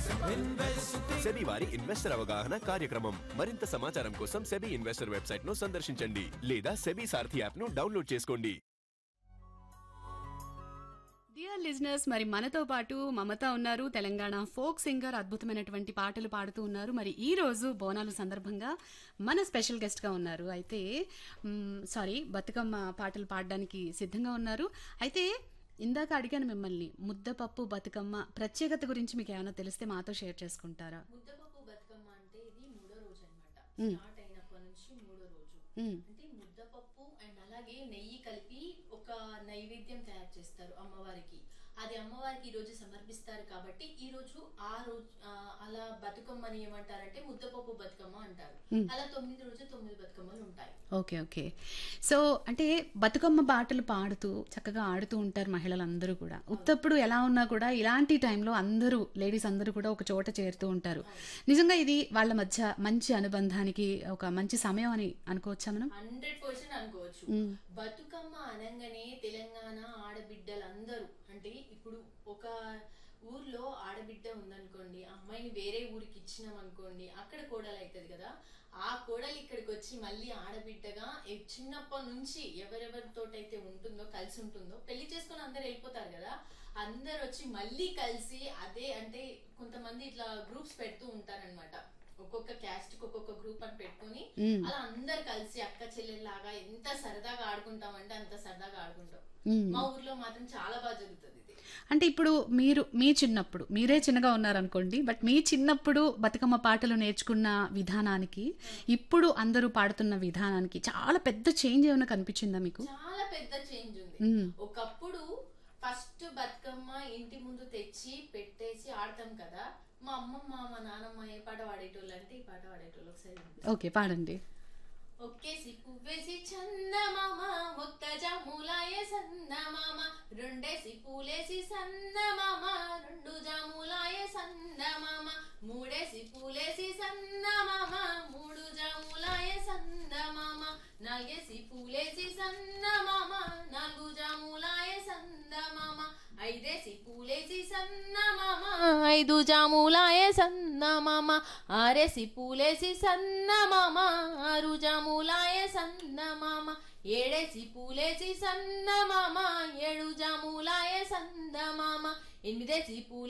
SEBI వారి investor అవగాహన కార్యక్రమం మరింత సమాచారం కోసం సెబీ ఇన్వెస్టర్ వెబ్సైట్ ను సందర్శించండి లేదా సెబీ సారథి యాప్ ను డౌన్లోడ్ చేసుకోండి డియర్ లిజనర్స్ మరి మనతో పాటు మమత ఉన్నారు తెలంగాణ ఫోక్ సింగర్ అద్భుతమైనటువంటి పాటలు పాడుతూ ఉన్నారు మరి ఈ రోజు బోనాలు సందర్భంగా మన స్పెషల్ గెస్ట్ గా ఉన్నారు అయితే మ్, సారీ బతుకమ్మ పాటలు పాడడానికి సిద్ధంగా ఉన్నారు అయితే ఇందాక అడిగాను మిమ్మల్ని ముద్దపప్పు బతుకమ్మ ప్రత్యేకత గురించి మీకు ఏమైనా తెలిస్తే మాతో షేర్ చేసుకుంటారా ముద్దపప్పు బతుకమ్మ అంటే ఇది మూడో రోజు అన్నమాట స్టార్ట్ అయినప్పటి నుంచి మూడో రోజు మ్, అంటే ముద్దపప్పు అండ్ అలాగే నెయ్యి కలిపి ఒక నైవేద్యం తయారు చేస్తారు అమ్మవారికి అది అమ్మవారికి ఈ రోజు సమర్పిస్తారు కాబట్టి ఈ రోజు ఆ రోజు ఆ, అలా బతుకమ్మని ఏమంటారంటే ముద్దపప్పు బతుకమ్మ అంటారు అలా తొమ్మిది రోజు తొమ్మిది బతుకమ్మలు ఉంటాయి ఓకే ఓకే సో అంటే బతుకమ్మ పాటలు పాడుతూ చక్కగా ఆడుతూ ఉంటారు మహిళలందరూ కూడా ఉత్తప్పుడు ఎలా ఉన్నా కూడా ఇలాంటి టైంలో అందరూ లేడీస్ అందరూ కూడా ఒక చోట చేరుతూ ఉంటారు నిజంగా ఇది వాళ్ళ మధ్య మంచి అనుబంధానికి ఒక మంచి సమయం అని అనుకోవచ్చా మనం హండ్రెడ్ పర్సెంట్ అనుకోవచ్చు బతుకమ్మ అనగానే తెలంగాణ ఆడబిడ్డలందరూ అంటే ఇప్పుడు ఒక ఊర్లో ఆడబిడ్డ ఉందనుకోండి ఆ అమ్మాయిని వేరే ఊరికి ఇచ్చినాం అనుకోండి అక్కడ కోడలు అవుతుంది కదా ఆ కోడలు ఇక్కడికి వచ్చి మళ్ళీ ఆడబిడ్డగా ఎ- చిన్నప్పటి నుంచి ఎవరెవరితోటైతే ఉంటుందో కలిసి ఉంటుందో పెళ్లి చేసుకొని అందరు వెళ్ళిపోతారు కదా అందరు వచ్చి మళ్ళీ కలిసి అదే అంటే కొంతమంది ఇట్లా గ్రూప్స్ పెడుతూ ఉంటారన్నమాట ఒక్కొక్క క్యాస్ట్ కి ఒక్కొక్క గ్రూప్ అని పెట్టుకొని అలా అందరు కలిసి అక్క చెల్లెల్లాగా ఎంత సరదాగా ఆడుకుంటామంటే అంత సరదాగా ఆడుకుంటాం మా ఊర్లో మాత్రం చాలా బాగా జరుగుతుంది ఇది అంటే ఇప్పుడు మీరు మీ చిన్నప్పుడు మీరే చిన్నగా ఉన్నారనుకోండి బట్ మీ చిన్నప్పుడు బతుకమ్మ పాటలు నేర్చుకున్న విధానానికి ఇప్పుడు అందరూ పాడుతున్న విధానానికి చాలా పెద్ద చేంజ్ ఏమైనా కనిపించిందా మీకు చాలా పెద్ద చేంజ్ ఉంది మ్మ్. ఒకప్పుడు ఫస్ట్ బతుకమ్మ ఇంటి ముందు తెచ్చి పెట్టేసి ఆడతాం కదా మా అమ్మమ్మ మా నాన్నమ్మ ఏ పాట పాడేటోళ్ళు అంటే ఈ పాట పాడేటోళ్ళు ఒకసారి వినిపిస్తా. ఓకే పాడండి ఒక్కేసి పువ్వేసి చందమామ ఒక్క జాములాయ సందమామ రెండేసి పూలేసి సందమామ రెండు జాములాయ సందమామ మూడేసి పూలేసి సందమామ మూడు జాములాయ సందమామ నాలుగేసి పూలేసి సందమామ నాలుగు జాములాయ సందమామ ఐదేసి పూలేసి సన్నమామ ఐదు జాములాయ సన్నమామ ఆరేసి పూలేసి సన్నమామ ఆరు జాములాయ సన్నమామ ఏడేసి పూలేసి సన్నమామ ఏడు జాములాయ సందమామ ఎనిమిదేసి పూలే